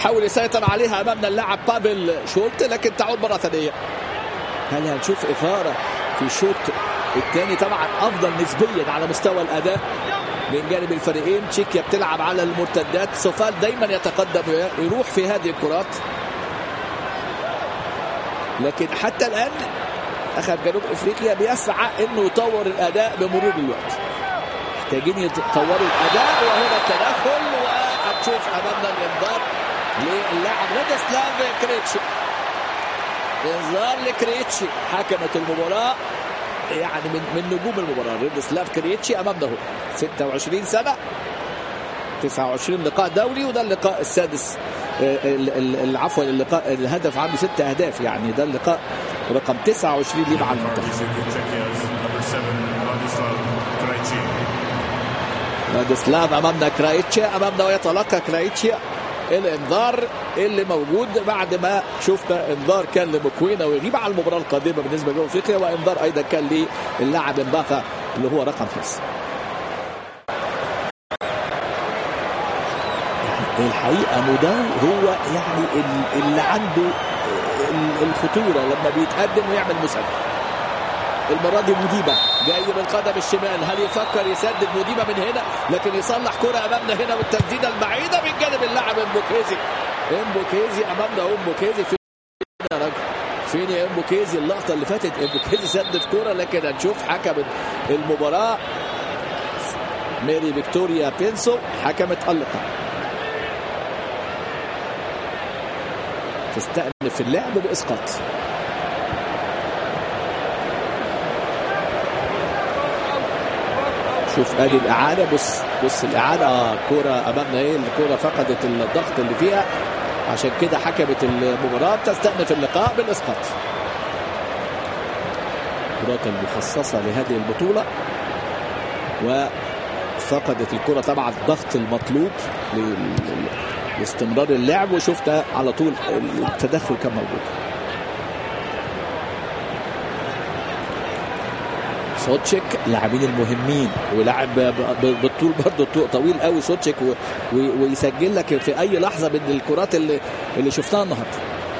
حاول يسيطر عليها امامنا اللاعب بافل شولت لكن تعود مره ثانيه هل هنشوف اثاره في الشوط الثاني طبعا افضل نسبيا على مستوى الاداء من جانب الفريقين تشيكيا بتلعب على المرتدات سوفال دايما يتقدم ويروح في هذه الكرات لكن حتى الان اخذ جنوب افريقيا بيسعى انه يطور الاداء بمرور الوقت محتاجين يطوروا الاداء وهنا التدخل وهتشوف امامنا الانذار للاعب لاديسلاف كريتشي انذار لكريتشي حكمت المباراه يعني من من نجوم المباراه ريدسلاف كريتشي امامنا هو 26 سنه 29 لقاء دولي وده اللقاء السادس عفوا اللقاء الهدف عنده ست اهداف يعني ده اللقاء رقم 29 ليه مع المنتخب لاديسلاف امامنا كرايتشيا امامنا ويتلقى كرايتشيا الانذار اللي موجود بعد ما شفنا انذار كان لمكوينا ويغيب على المباراه القادمه بالنسبه لجنوب افريقيا وانذار ايضا كان للاعب امباكا اللي هو رقم خمسه. يعني الحقيقه موداو هو يعني اللي عنده الخطوره لما بيتقدم ويعمل مسدد. المرة دي مديبة جاي بالقدم الشمال هل يفكر يسدد مديبة من هنا لكن يصلح كرة أمامنا هنا والتسديدة البعيدة من جانب اللاعب امبوكيزي امبوكيزي أمامنا امبوكيزي فين يا راجل فين يا امبوكيزي اللقطة اللي فاتت امبوكيزي سدد كرة لكن هنشوف حكم المباراة ميري فيكتوريا بينسو حكمت اللقاء تستأنف اللعب بإسقاط شوف ادي الاعاده بص بص الاعاده اه كوره امامنا ايه الكوره فقدت الضغط اللي فيها عشان كده حكمت المباراه تستأنف اللقاء بالاسقاط الكرات المخصصه لهذه البطوله وفقدت الكره طبعا الضغط المطلوب لاستمرار اللعب وشفت على طول التدخل كان موجود سوتشيك لاعبين المهمين ولاعب بالطول برضه طويل قوي سوتشيك ويسجل لك في اي لحظه من الكرات اللي اللي شفتها النهارده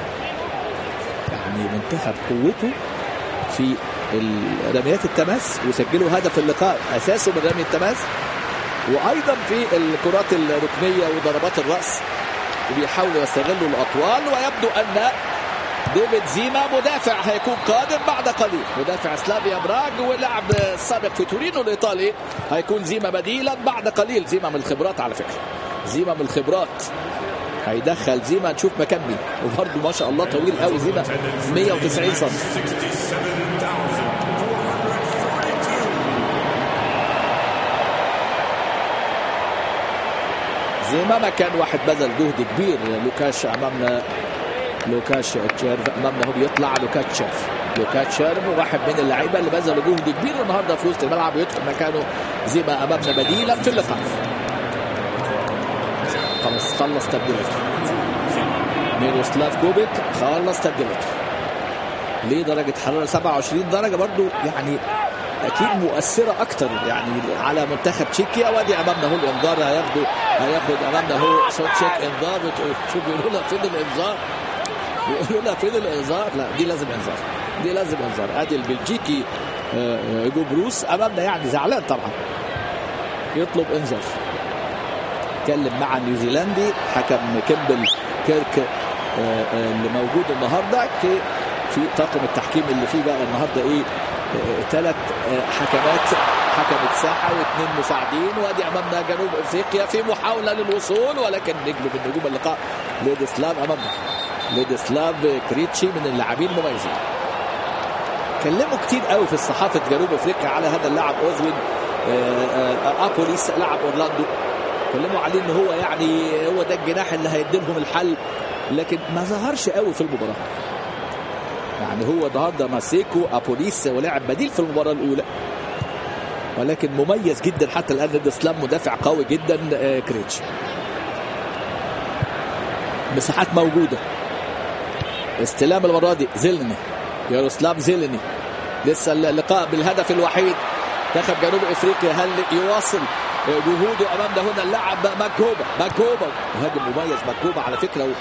يعني منتهى قوته في رميات التماس وسجلوا هدف اللقاء اساسه من رمي التماس وايضا في الكرات الركنيه وضربات الراس وبيحاولوا يستغلوا الاطوال ويبدو ان ديفيد زيما مدافع هيكون قادم بعد قليل مدافع سلافيا براغ ولاعب السابق في تورينو الايطالي هيكون زيما بديلا بعد قليل زيما من الخبرات على فكره زيما من الخبرات هيدخل زيما نشوف مكان مين وبرده ما شاء الله طويل قوي زيما 190 سم زيما ما كان واحد بذل جهد كبير لوكاش امامنا لوكاش تشيرف امامنا هو بيطلع لوكاش تشيرف لوكاش تشيرف واحد من اللعيبه اللي بذلوا جهد كبير النهارده في وسط الملعب يدخل مكانه زيما امامنا بديلا في اللقاء خلاص خلص تبديلته ميروسلاف كوبيك خلص تبديلته ليه درجة حرارة 27 درجة برضو يعني أكيد مؤثرة أكتر يعني على منتخب تشيكيا وادي أمامنا هو الإنذار هياخده هياخد أمامنا هو سوتشيك إنذار شوف بيقولوا لها فين الإنذار بيقولوا لها فين الإنذار لا دي لازم إنذار دي لازم إنذار أدي البلجيكي جو بروس أمامنا يعني زعلان طبعا يطلب إنذار اتكلم مع النيوزيلندي حكم كيمبل كيرك اللي موجود النهارده في طاقم التحكيم اللي فيه بقى النهارده ايه ثلاث حكمات حكمت ساحه واثنين مساعدين وادي امامنا جنوب افريقيا في محاوله للوصول ولكن نجم من نجوم اللقاء ليدسلاف امامنا ليدسلاف كريتشي من اللاعبين المميزين كلموا كتير قوي في الصحافه جنوب افريقيا على هذا اللاعب اوزوين ابوليس لاعب اورلاندو اتكلموا عليه ان هو يعني هو ده الجناح اللي هيدي لهم الحل لكن ما ظهرش قوي في المباراه يعني هو النهارده ماسيكو ابوليس ولعب بديل في المباراه الاولى ولكن مميز جدا حتى الان ضد اسلام مدافع قوي جدا كريتش مساحات موجوده استلام المره دي زيلني ياروسلاف زيلني لسه اللقاء بالهدف الوحيد منتخب جنوب افريقيا هل يواصل جهوده امام ده هنا اللاعب ماكوبا ماكوبا مهاجم مميز ماكوبا على فكره